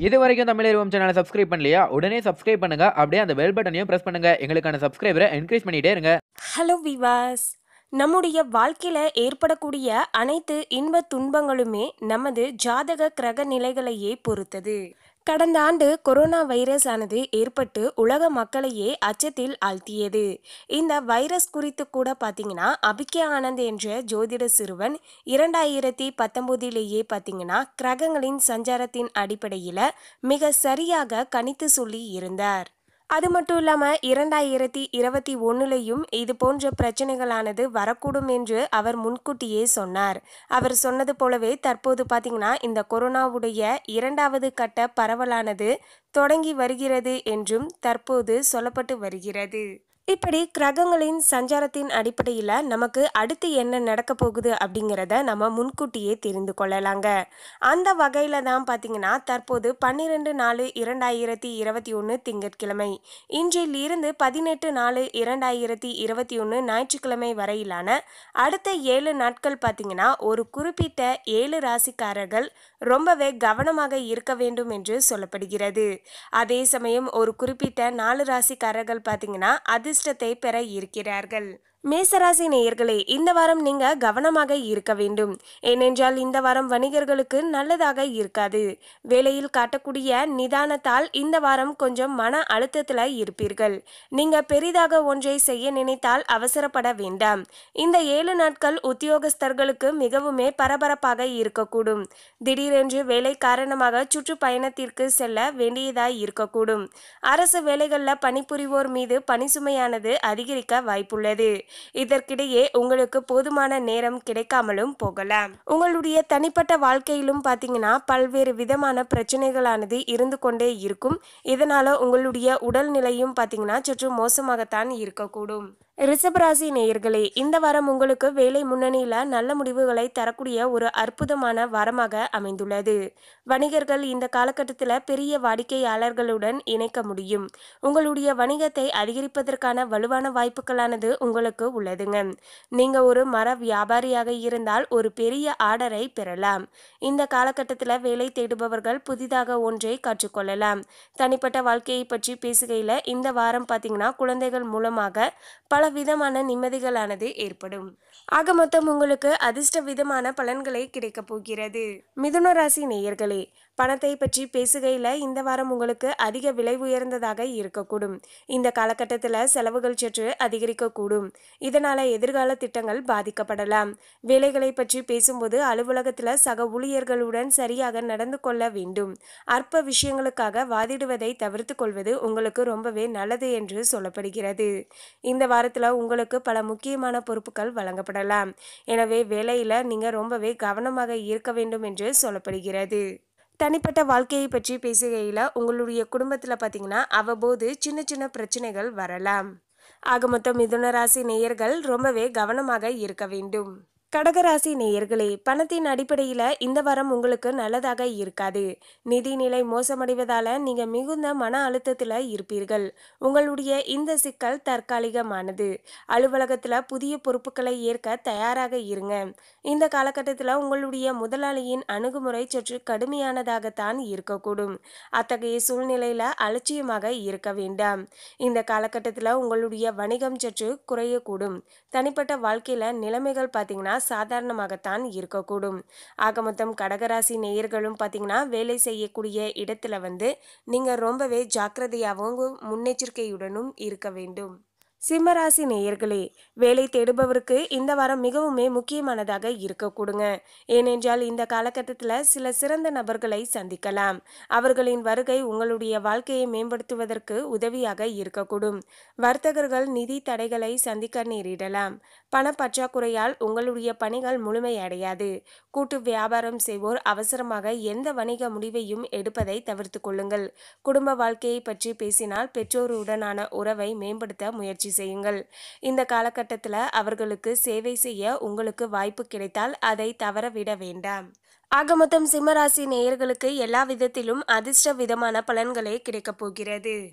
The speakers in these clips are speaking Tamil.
இது வரைக்கும் தமிழ் சேனலை சப்ஸ்கிரைப் பண்ணலையா உடனே சப்ஸ்கிரைப் பண்ணுங்க அப்படியே அந்த பெல் பட்டனையும் பிரஸ் பண்ணுங்க எங்களுக்கான சப்ஸ்கிரைபரை என்கரேஜ் பண்ணிட்டே இருங்க ஹலோ விவாஸ் நம்முடைய வாழ்க்கையில் ஏற்படக்கூடிய அனைத்து இன்ப துன்பங்களுமே நமது ஜாதக கிரக நிலைகளையே பொறுத்தது கடந்த ஆண்டு கொரோனா வைரஸ் ஆனது ஏற்பட்டு உலக மக்களையே அச்சத்தில் ஆழ்த்தியது இந்த வைரஸ் குறித்து கூட பார்த்தீங்கன்னா அபிக்யா ஆனந்த் என்ற ஜோதிட சிறுவன் இரண்டாயிரத்தி பத்தொம்போதிலேயே பார்த்தீங்கன்னா கிரகங்களின் சஞ்சாரத்தின் அடிப்படையில் மிக சரியாக கணித்து சொல்லி இருந்தார் அது மட்டும் இல்லாமல் இரண்டாயிரத்தி இருபத்தி ஒன்றுலையும் இது போன்ற பிரச்சனைகளானது வரக்கூடும் என்று அவர் முன்கூட்டியே சொன்னார் அவர் சொன்னது போலவே தற்போது பார்த்தீங்கன்னா இந்த கொரோனாவுடைய இரண்டாவது கட்ட பரவலானது தொடங்கி வருகிறது என்றும் தற்போது சொல்லப்பட்டு வருகிறது இப்படி கிரகங்களின் சஞ்சாரத்தின் அடிப்படையில் நமக்கு அடுத்து என்ன நடக்க போகுது அப்படிங்கிறத நம்ம முன்கூட்டியே தெரிந்து கொள்ளலாங்க அந்த வகையில் தான் பார்த்தீங்கன்னா தற்போது பன்னிரெண்டு நாலு இரண்டாயிரத்தி இருபத்தி ஒன்று திங்கட்கிழமை இன்றிலிருந்து பதினெட்டு நாலு இரண்டாயிரத்தி இருபத்தி ஒன்று ஞாயிற்றுக்கிழமை வரையிலான அடுத்த ஏழு நாட்கள் பார்த்தீங்கன்னா ஒரு குறிப்பிட்ட ஏழு ராசிக்காரர்கள் ரொம்பவே கவனமாக இருக்க வேண்டும் என்று சொல்லப்படுகிறது அதே சமயம் ஒரு குறிப்பிட்ட நாலு ராசிக்காரர்கள் பார்த்தீங்கன்னா அதிர்ஷ்டத்தை பெற இருக்கிறார்கள் மேசராசி நேயர்களே இந்த வாரம் நீங்க கவனமாக இருக்க வேண்டும் ஏனென்றால் இந்த வாரம் வணிகர்களுக்கு நல்லதாக இருக்காது வேலையில் காட்டக்கூடிய நிதானத்தால் இந்த வாரம் கொஞ்சம் மன அழுத்தத்தில் இருப்பீர்கள் நீங்க பெரிதாக ஒன்றை செய்ய நினைத்தால் அவசரப்பட வேண்டாம் இந்த ஏழு நாட்கள் உத்தியோகஸ்தர்களுக்கு மிகவுமே பரபரப்பாக இருக்கக்கூடும் திடீரென்று வேலை காரணமாக சுற்றுப்பயணத்திற்கு செல்ல வேண்டியதாய் இருக்கக்கூடும் அரசு வேலைகளில் பணிபுரிவோர் மீது பணிசுமையானது அதிகரிக்க வாய்ப்புள்ளது இதற்கிடையே உங்களுக்கு போதுமான நேரம் கிடைக்காமலும் போகலாம் உங்களுடைய தனிப்பட்ட வாழ்க்கையிலும் பார்த்தீங்கன்னா பல்வேறு விதமான பிரச்சனைகளானது இருந்து கொண்டே இருக்கும் இதனால உங்களுடைய உடல்நிலையும் பார்த்தீங்கன்னா சற்று மோசமாகத்தான் இருக்கக்கூடும் ரிஷபராசி நேயர்களே இந்த வாரம் உங்களுக்கு வேலை முன்னணியில் நல்ல முடிவுகளை தரக்கூடிய ஒரு அற்புதமான வாரமாக அமைந்துள்ளது வணிகர்கள் இந்த காலகட்டத்தில் பெரிய வாடிக்கையாளர்களுடன் இணைக்க முடியும் உங்களுடைய வணிகத்தை அதிகரிப்பதற்கான வலுவான வாய்ப்புகளானது உங்களுக்கு உள்ளதுங்க நீங்க ஒரு மர வியாபாரியாக இருந்தால் ஒரு பெரிய ஆர்டரை பெறலாம் இந்த காலகட்டத்தில் வேலை தேடுபவர்கள் புதிதாக ஒன்றை கற்றுக்கொள்ளலாம் தனிப்பட்ட வாழ்க்கையை பற்றி பேசுகையில் இந்த வாரம் பார்த்தீங்கன்னா குழந்தைகள் மூலமாக பல விதமான நிம்மதிகளானது ஏற்படும் ஆக மொத்தம் உங்களுக்கு அதிர்ஷ்ட விதமான பலன்களை கிடைக்கப் போகிறது மிதுன ராசி நேயர்களே பணத்தை பற்றி பேசுகையில் இந்த வாரம் உங்களுக்கு அதிக விலை உயர்ந்ததாக இருக்கக்கூடும் இந்த காலகட்டத்தில் செலவுகள் சற்று அதிகரிக்கக்கூடும் இதனால எதிர்கால திட்டங்கள் பாதிக்கப்படலாம் வேலைகளை பற்றி பேசும்போது அலுவலகத்தில் சக ஊழியர்களுடன் சரியாக நடந்து கொள்ள வேண்டும் அற்ப விஷயங்களுக்காக வாதிடுவதை தவிர்த்து கொள்வது உங்களுக்கு ரொம்பவே நல்லது என்று சொல்லப்படுகிறது இந்த வாரத்தில் உங்களுக்கு பல முக்கியமான பொறுப்புகள் வழங்கப்படலாம் எனவே வேலையில் நீங்கள் ரொம்பவே கவனமாக இருக்க வேண்டும் என்று சொல்லப்படுகிறது தனிப்பட்ட வாழ்க்கையை பற்றி பேசுகையில் உங்களுடைய குடும்பத்தில் பார்த்தீங்கன்னா அவ்வப்போது சின்ன சின்ன பிரச்சனைகள் வரலாம் ஆக மொத்தம் மிதுன ராசி நேயர்கள் ரொம்பவே கவனமாக இருக்க வேண்டும் கடகராசி நேயர்களே பணத்தின் அடிப்படையில் இந்த வாரம் உங்களுக்கு நல்லதாக இருக்காது நிதிநிலை மோசமடைவதால நீங்க மிகுந்த மன அழுத்தத்தில் இருப்பீர்கள் உங்களுடைய இந்த சிக்கல் தற்காலிகமானது அலுவலகத்தில் புதிய பொறுப்புகளை ஏற்க தயாராக இருங்க இந்த காலகட்டத்தில் உங்களுடைய முதலாளியின் அணுகுமுறை சற்று கடுமையானதாகத்தான் இருக்கக்கூடும் அத்தகைய சூழ்நிலையில் அலட்சியமாக இருக்க வேண்டாம் இந்த காலகட்டத்தில் உங்களுடைய வணிகம் சற்று குறையக்கூடும் தனிப்பட்ட வாழ்க்கையில் நிலைமைகள் பார்த்தீங்கன்னா சாதாரணமாகத்தான் இருக்கக்கூடும் ஆக மொத்தம் கடகராசி நேயர்களும் பார்த்தீங்கன்னா வேலை செய்யக்கூடிய இடத்துல வந்து நீங்கள் ரொம்பவே ஜாக்கிரதையாகவும் முன்னெச்சரிக்கையுடனும் இருக்க வேண்டும் சிம்மராசி நேயர்களே வேலை தேடுபவருக்கு இந்த வாரம் மிகவுமே முக்கியமானதாக இருக்கக்கூடுங்க ஏனென்றால் இந்த காலகட்டத்தில் சில சிறந்த நபர்களை சந்திக்கலாம் அவர்களின் வருகை உங்களுடைய வாழ்க்கையை மேம்படுத்துவதற்கு உதவியாக இருக்கக்கூடும் வர்த்தகர்கள் நிதி தடைகளை சந்திக்க நேரிடலாம் பணப்பற்றாக்குறையால் உங்களுடைய பணிகள் முழுமையடையாது கூட்டு வியாபாரம் செய்வோர் அவசரமாக எந்த வணிக முடிவையும் எடுப்பதை தவிர்த்து கொள்ளுங்கள் குடும்ப வாழ்க்கையை பற்றி பேசினால் பெற்றோருடனான உறவை மேம்படுத்த முயற்சி செய்யுங்கள் இந்த காலகட்டத்தில் அவர்களுக்கு சேவை செய்ய உங்களுக்கு வாய்ப்பு கிடைத்தால் அதை தவறவிட வேண்டாம் ஆக மொத்தம் சிம்மராசி நேயர்களுக்கு எல்லா விதத்திலும் அதிர்ஷ்ட விதமான பலன்களே கிடைக்கப் போகிறது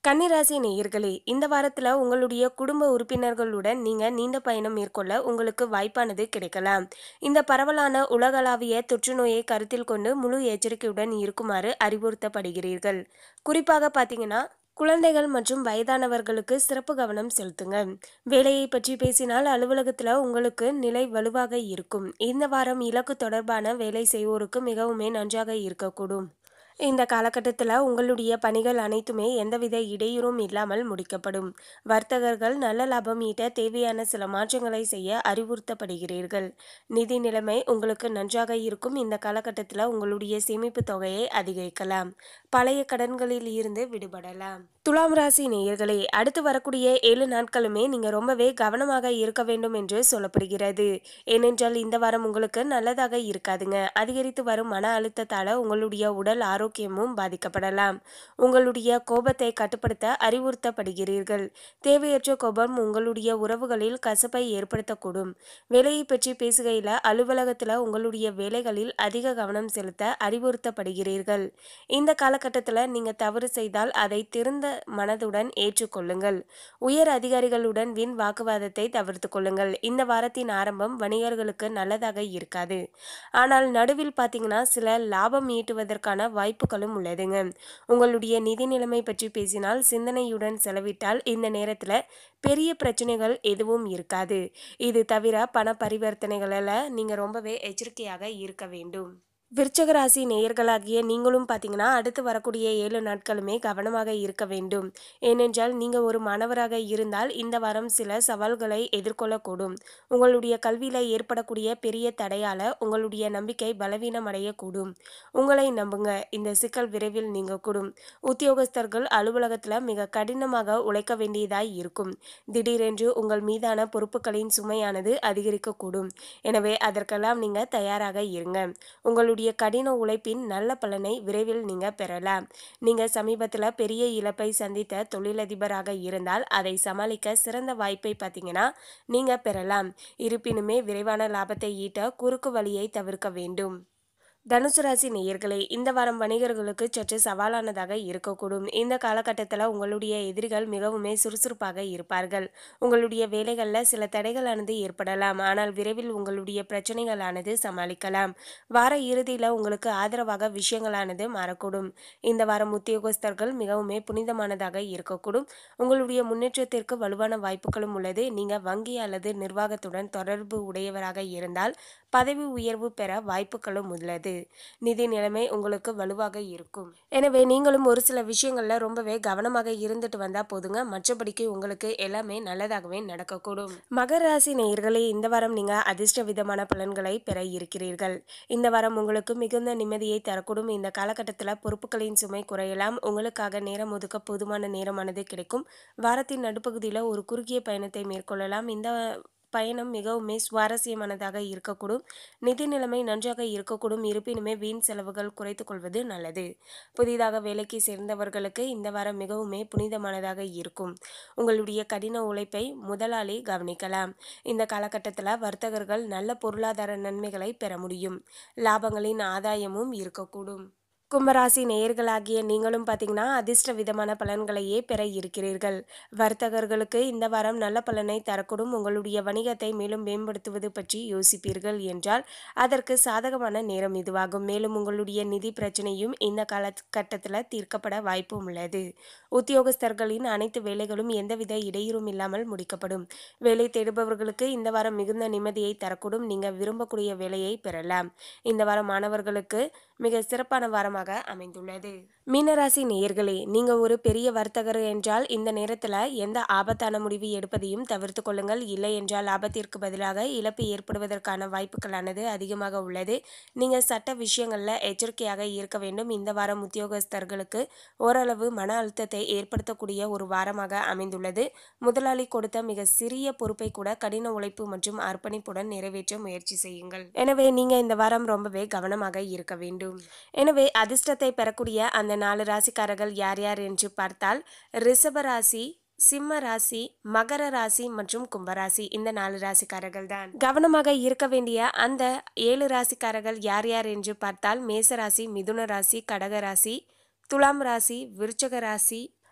கன்னிராசி நேயர்களே இந்த வாரத்தில் உங்களுடைய குடும்ப உறுப்பினர்களுடன் நீங்கள் நீண்ட பயணம் மேற்கொள்ள உங்களுக்கு வாய்ப்பானது கிடைக்கலாம் இந்த பரவலான உலகளாவிய தொற்று நோயை கருத்தில் கொண்டு முழு எச்சரிக்கையுடன் இருக்குமாறு அறிவுறுத்தப்படுகிறீர்கள் குறிப்பாக பார்த்தீங்கன்னா குழந்தைகள் மற்றும் வயதானவர்களுக்கு சிறப்பு கவனம் செலுத்துங்க வேலையை பற்றி பேசினால் அலுவலகத்தில் உங்களுக்கு நிலை வலுவாக இருக்கும் இந்த வாரம் இலக்கு தொடர்பான வேலை செய்வோருக்கு மிகவுமே நன்றாக இருக்கக்கூடும் இந்த காலகட்டத்தில் உங்களுடைய பணிகள் அனைத்துமே எந்தவித இடையூறும் இல்லாமல் முடிக்கப்படும் வர்த்தகர்கள் நல்ல லாபம் ஈட்ட தேவையான சில மாற்றங்களை செய்ய அறிவுறுத்தப்படுகிறீர்கள் நிதி நிலைமை உங்களுக்கு நன்றாக இருக்கும் இந்த காலகட்டத்தில் உங்களுடைய சேமிப்பு தொகையை அதிகரிக்கலாம் பழைய கடன்களில் இருந்து விடுபடலாம் துலாம் ராசி நேயர்களே அடுத்து வரக்கூடிய ஏழு நாட்களுமே நீங்கள் ரொம்பவே கவனமாக இருக்க வேண்டும் என்று சொல்லப்படுகிறது ஏனென்றால் இந்த வாரம் உங்களுக்கு நல்லதாக இருக்காதுங்க அதிகரித்து வரும் மன அழுத்தத்தால் உங்களுடைய உடல் ஆரோக்கியமும் பாதிக்கப்படலாம் உங்களுடைய கோபத்தை கட்டுப்படுத்த அறிவுறுத்தப்படுகிறீர்கள் தேவையற்ற கோபம் உங்களுடைய உறவுகளில் கசப்பை ஏற்படுத்தக்கூடும் வேலையை பற்றி பேசுகையில் அலுவலகத்தில் உங்களுடைய வேலைகளில் அதிக கவனம் செலுத்த அறிவுறுத்தப்படுகிறீர்கள் இந்த காலகட்டத்தில் நீங்கள் தவறு செய்தால் அதை திருந்த மனதுடன் ஏற்றுக்கொள்ளுங்கள் உயர் அதிகாரிகளுடன் வீண் வாக்குவாதத்தை தவிர்த்து கொள்ளுங்கள் இந்த வாரத்தின் ஆரம்பம் வணிகர்களுக்கு நல்லதாக இருக்காது ஆனால் நடுவில் பார்த்தீங்கன்னா சில லாபம் ஈட்டுவதற்கான வாய்ப்புகளும் உள்ளதுங்க உங்களுடைய நிதி நிலைமை பற்றி பேசினால் சிந்தனையுடன் செலவிட்டால் இந்த நேரத்தில் பெரிய பிரச்சனைகள் எதுவும் இருக்காது இது தவிர பண பரிவர்த்தனைகளில் நீங்கள் ரொம்பவே எச்சரிக்கையாக இருக்க வேண்டும் விருச்சக ராசி நேயர்களாகிய நீங்களும் பார்த்தீங்கன்னா அடுத்து வரக்கூடிய ஏழு நாட்களுமே கவனமாக இருக்க வேண்டும் ஏனென்றால் நீங்கள் ஒரு மாணவராக இருந்தால் இந்த வாரம் சில சவால்களை எதிர்கொள்ளக்கூடும் உங்களுடைய கல்வியில் ஏற்படக்கூடிய பெரிய தடையால் உங்களுடைய நம்பிக்கை பலவீனமடையக்கூடும் உங்களை நம்புங்க இந்த சிக்கல் விரைவில் நீங்கக்கூடும் உத்தியோகஸ்தர்கள் அலுவலகத்தில் மிக கடினமாக உழைக்க வேண்டியதாய் இருக்கும் திடீரென்று உங்கள் மீதான பொறுப்புகளின் சுமையானது அதிகரிக்கக்கூடும் எனவே அதற்கெல்லாம் நீங்கள் தயாராக இருங்க உங்களுடைய கடின உழைப்பின் நல்ல பலனை விரைவில் நீங்கள் பெறலாம் நீங்கள் சமீபத்தில் பெரிய இழப்பை சந்தித்த தொழிலதிபராக இருந்தால் அதை சமாளிக்க சிறந்த வாய்ப்பை பார்த்தீங்கன்னா நீங்கள் பெறலாம் இருப்பினுமே விரைவான லாபத்தை ஈட்ட குறுக்கு வழியை தவிர்க்க வேண்டும் தனுசு ராசி நேயர்களே இந்த வாரம் வணிகர்களுக்கு சற்று சவாலானதாக இருக்கக்கூடும் இந்த காலகட்டத்தில் உங்களுடைய எதிரிகள் மிகவுமே சுறுசுறுப்பாக இருப்பார்கள் உங்களுடைய வேலைகளில் சில தடைகளானது ஏற்படலாம் ஆனால் விரைவில் உங்களுடைய பிரச்சனைகளானது சமாளிக்கலாம் வார இறுதியில் உங்களுக்கு ஆதரவாக விஷயங்களானது மாறக்கூடும் இந்த வாரம் உத்தியோகஸ்தர்கள் மிகவுமே புனிதமானதாக இருக்கக்கூடும் உங்களுடைய முன்னேற்றத்திற்கு வலுவான வாய்ப்புகளும் உள்ளது நீங்கள் வங்கி அல்லது நிர்வாகத்துடன் தொடர்பு உடையவராக இருந்தால் பதவி உயர்வு பெற வாய்ப்புகளும் உள்ளது நிதி நிலைமை உங்களுக்கு வலுவாக இருக்கும் எனவே நீங்களும் ஒரு சில விஷயங்கள்ல ரொம்பவே கவனமாக இருந்துட்டு வந்தா போதுங்க மற்றபடிக்கு உங்களுக்கு எல்லாமே நல்லதாகவே நடக்கக்கூடும் மகர ராசி நேயர்களே இந்த வாரம் நீங்க அதிர்ஷ்ட விதமான பலன்களை பெற இருக்கிறீர்கள் இந்த வாரம் உங்களுக்கு மிகுந்த நிம்மதியை தரக்கூடும் இந்த காலகட்டத்தில் பொறுப்புகளின் சுமை குறையலாம் உங்களுக்காக நேரம் ஒதுக்க போதுமான நேரமானது கிடைக்கும் வாரத்தின் நடுப்பகுதியில் ஒரு குறுகிய பயணத்தை மேற்கொள்ளலாம் இந்த பயணம் மிகவுமே சுவாரஸ்யமானதாக இருக்கக்கூடும் நிதி நிலைமை நன்றாக இருக்கக்கூடும் இருப்பினுமே வீண் செலவுகள் குறைத்துக் கொள்வது நல்லது புதிதாக வேலைக்கு சேர்ந்தவர்களுக்கு இந்த வாரம் மிகவுமே புனிதமானதாக இருக்கும் உங்களுடைய கடின உழைப்பை முதலாளி கவனிக்கலாம் இந்த காலகட்டத்தில் வர்த்தகர்கள் நல்ல பொருளாதார நன்மைகளை பெற முடியும் லாபங்களின் ஆதாயமும் இருக்கக்கூடும் கும்பராசி நேயர்களாகிய நீங்களும் பார்த்தீங்கன்னா அதிர்ஷ்ட விதமான பலன்களையே பெற இருக்கிறீர்கள் வர்த்தகர்களுக்கு இந்த வாரம் நல்ல பலனை தரக்கூடும் உங்களுடைய வணிகத்தை மேலும் மேம்படுத்துவது பற்றி யோசிப்பீர்கள் என்றால் அதற்கு சாதகமான நேரம் இதுவாகும் மேலும் உங்களுடைய நிதி பிரச்சனையும் இந்த காலகட்டத்தில் தீர்க்கப்பட வாய்ப்பும் உள்ளது உத்தியோகஸ்தர்களின் அனைத்து வேலைகளும் எந்தவித இடையூறும் இல்லாமல் முடிக்கப்படும் வேலை தேடுபவர்களுக்கு இந்த வாரம் மிகுந்த நிம்மதியை தரக்கூடும் நீங்கள் விரும்பக்கூடிய வேலையை பெறலாம் இந்த வாரம் மாணவர்களுக்கு மிக சிறப்பான வாரமாக அமைந்துள்ளது மீனராசி நேயர்களே நீங்க ஒரு பெரிய வர்த்தகர் என்றால் இந்த நேரத்துல எந்த ஆபத்தான முடிவு எடுப்பதையும் தவிர்த்து கொள்ளுங்கள் இல்லை என்றால் ஆபத்திற்கு பதிலாக இழப்பு ஏற்படுவதற்கான வாய்ப்புகளானது அதிகமாக உள்ளது நீங்க சட்ட விஷயங்கள்ல எச்சரிக்கையாக இருக்க வேண்டும் இந்த வாரம் உத்தியோகஸ்தர்களுக்கு ஓரளவு மன அழுத்தத்தை ஏற்படுத்தக்கூடிய ஒரு வாரமாக அமைந்துள்ளது முதலாளி கொடுத்த மிக சிறிய பொறுப்பை கூட கடின உழைப்பு மற்றும் அர்ப்பணிப்புடன் நிறைவேற்ற முயற்சி செய்யுங்கள் எனவே நீங்க இந்த வாரம் ரொம்பவே கவனமாக இருக்க வேண்டும் எனவே அதிர்ஷ்டத்தை பெறக்கூடிய அந்த நாலு ராசிக்காரர்கள் யார் யார் என்று பார்த்தால் ரிஷப ராசி சிம்ம ராசி மகர ராசி மற்றும் கும்பராசி இந்த நாலு ராசிக்காரர்கள் தான் கவனமாக இருக்க வேண்டிய அந்த ஏழு ராசிக்காரர்கள் யார் யார் என்று பார்த்தால் மேச ராசி மிதுன ராசி கடக ராசி துலாம் ராசி விருச்சக ராசி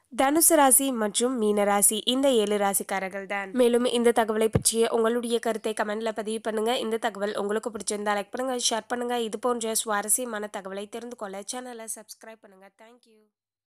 தனுசு ராசி மற்றும் மீன ராசி இந்த ஏழு ராசிக்காரர்கள் தான் மேலும் இந்த தகவலை பற்றிய உங்களுடைய கருத்தை கமெண்ட்ல பதிவு பண்ணுங்க இந்த தகவல் உங்களுக்கு பிடிச்சிருந்தா லைக் பண்ணுங்க ஷேர் பண்ணுங்க இது போன்ற சுவாரஸ்யமான தகவலை தெரிந்து கொள்ள சேனலை சப்ஸ்கிரைப் பண்ணுங்க தேங்க்யூ